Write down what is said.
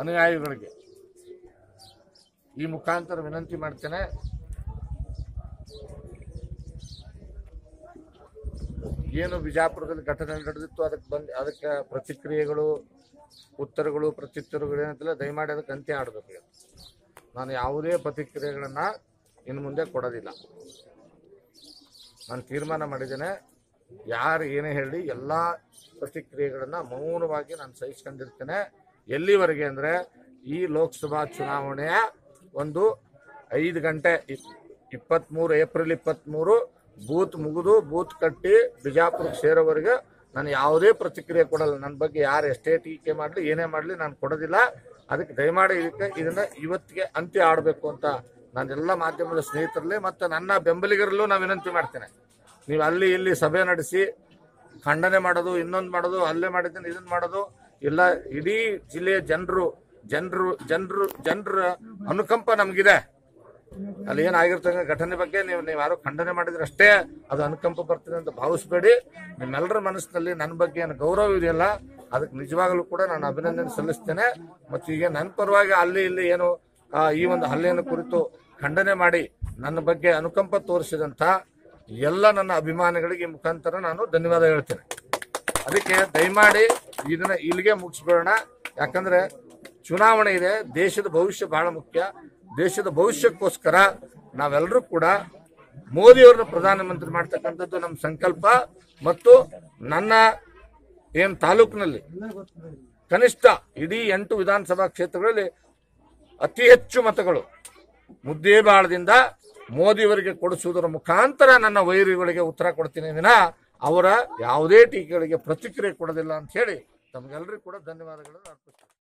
ಅನುಯಾಯಿಗಳಿಗೆ ಈ ಮುಖಾಂತರ ವಿನಂತಿ ಮಾಡ್ತೇನೆ ಏನು ಬಿಜಾಪುರದಲ್ಲಿ ಘಟನೆ ನಡೆದಿತ್ತು ಅದಕ್ಕೆ ಬಂದು ಅದಕ್ಕೆ ಪ್ರತಿಕ್ರಿಯೆಗಳು ಉತ್ತರಗಳು ಪ್ರತ್ಯುತ್ತರಗಳು ಏನಂತಿಲ್ಲ ದಯಮಾಡಿ ಅದಕ್ಕೆ ಅಂತ್ಯ ಆಡಬೇಕು ನಾನು ಯಾವುದೇ ಪ್ರತಿಕ್ರಿಯೆಗಳನ್ನು ಇನ್ನು ಮುಂದೆ ಕೊಡೋದಿಲ್ಲ ನಾನು ತೀರ್ಮಾನ ಮಾಡಿದ್ದೇನೆ ಯಾರು ಏನೇ ಹೇಳಿ ಎಲ್ಲ ಪ್ರತಿಕ್ರಿಯೆಗಳನ್ನು ಮೌನವಾಗಿ ನಾನು ಸಹಿಸ್ಕೊಂಡಿರ್ತೇನೆ ಎಲ್ಲಿವರೆಗೆ ಅಂದರೆ ಈ ಲೋಕಸಭಾ ಚುನಾವಣೆಯ ಒಂದು ಐದು ಗಂಟೆ ಇಪ್- ಇಪ್ಪತ್ತ್ಮೂರು ಏಪ್ರಿಲ್ ಇಪ್ಪತ್ತ್ಮೂರು ಬೂತ್ ಮುಗಿದು ಬೂತ್ ಕಟ್ಟಿ ಬಿಜಾಪುರಕ್ಕೆ ಸೇರೋವರೆಗೆ ನಾನು ಯಾವುದೇ ಪ್ರತಿಕ್ರಿಯೆ ಕೊಡಲ್ಲ ನನ್ನ ಬಗ್ಗೆ ಯಾರು ಎಷ್ಟೇ ಟೀಕೆ ಮಾಡಲಿ ಏನೇ ಮಾಡಲಿ ನಾನು ಕೊಡೋದಿಲ್ಲ ಅದಕ್ಕೆ ದಯಮಾಡಿ ಇದಕ್ಕೆ ಇದನ್ನ ಇವತ್ತಿಗೆ ಅಂತ್ಯ ಆಡಬೇಕು ಅಂತ ನಾನೆಲ್ಲ ಮಾಧ್ಯಮದ ಸ್ನೇಹಿತರಲ್ಲಿ ಮತ್ತು ನನ್ನ ಬೆಂಬಲಿಗರಲ್ಲೂ ನಾನು ವಿನಂತಿ ಮಾಡ್ತೇನೆ ನೀವು ಅಲ್ಲಿ ಇಲ್ಲಿ ಸಭೆ ನಡೆಸಿ ಖಂಡನೆ ಮಾಡೋದು ಇನ್ನೊಂದು ಮಾಡೋದು ಅಲ್ಲೇ ಮಾಡಿದ್ದೀನಿ ಇದನ್ನ ಮಾಡೋದು ಇಲ್ಲ ಇಡೀ ಜಿಲ್ಲೆಯ ಜನರು ಜನರು ಜನರು ಜನರ ಅನುಕಂಪ ನಮಗಿದೆ ಅಲ್ಲಿ ಏನಾಗಿರ್ತಕ್ಕ ಘಟನೆ ಬಗ್ಗೆ ನೀವು ನೀವು ಯಾರು ಖಂಡನೆ ಮಾಡಿದ್ರೆ ಅಷ್ಟೇ ಅದು ಅನುಕಂಪ ಬರ್ತದೆ ಅಂತ ಭಾವಿಸ್ಬೇಡಿ ನಿಮ್ಮೆಲ್ಲರ ಮನಸ್ಸಿನಲ್ಲಿ ನನ್ನ ಬಗ್ಗೆ ಏನು ಗೌರವ ಇದೆಯಲ್ಲ ಅದಕ್ಕೆ ನಿಜವಾಗಲೂ ಕೂಡ ನಾನು ಅಭಿನಂದನೆ ಸಲ್ಲಿಸ್ತೇನೆ ಮತ್ತು ಈಗ ನನ್ನ ಪರವಾಗಿ ಅಲ್ಲಿ ಇಲ್ಲಿ ಏನು ಆ, ಈ ಒಂದು ಹಲ್ಲೆಯನ್ನು ಕುರಿತು ಖಂಡನೆ ಮಾಡಿ ನನ್ನ ಬಗ್ಗೆ ಅನುಕಂಪ ತೋರಿಸಿದಂತ ಎಲ್ಲ ನನ್ನ ಅಭಿಮಾನಿಗಳಿಗೆ ಈ ಮುಖಾಂತರ ನಾನು ಧನ್ಯವಾದ ಹೇಳ್ತೇನೆ ಅದಕ್ಕೆ ದಯಮಾಡಿ ಇದನ್ನ ಇಲ್ಲಿಗೆ ಮುಗಿಸ್ಬಿಡೋಣ ಯಾಕಂದ್ರೆ ಚುನಾವಣೆ ಇದೆ ದೇಶದ ಭವಿಷ್ಯ ಬಹಳ ಮುಖ್ಯ ದೇಶದ ಭವಿಷ್ಯಕ್ಕೋಸ್ಕರ ನಾವೆಲ್ಲರೂ ಕೂಡ ಮೋದಿಯವ್ರನ್ನ ಪ್ರಧಾನಮಂತ್ರಿ ಮಾಡ್ತಕ್ಕಂಥದ್ದು ನಮ್ಮ ಸಂಕಲ್ಪ ಮತ್ತು ನನ್ನ ಏನು ತಾಲೂಕಿನಲ್ಲಿ ಕನಿಷ್ಠ ಇಡೀ ಎಂಟು ವಿಧಾನಸಭಾ ಕ್ಷೇತ್ರಗಳಲ್ಲಿ ಅತಿ ಹೆಚ್ಚು ಮತಗಳು ಮುದ್ದೇಬಾಳದಿಂದ ಮೋದಿಯವರಿಗೆ ಕೊಡಿಸುವುದರ ಮುಖಾಂತರ ನನ್ನ ವೈರಿಗಳಿಗೆ ಉತ್ತರ ಕೊಡ್ತೀನಿ ವಿನ ಅವರ ಯಾವುದೇ ಟೀಕೆಗಳಿಗೆ ಪ್ರತಿಕ್ರಿಯೆ ಕೊಡೋದಿಲ್ಲ ಅಂತ ಹೇಳಿ ತಮಗೆಲ್ಲರಿಗೂ ಕೂಡ ಧನ್ಯವಾದಗಳನ್ನು ಅರ್ಪಿಸ್ತೀನಿ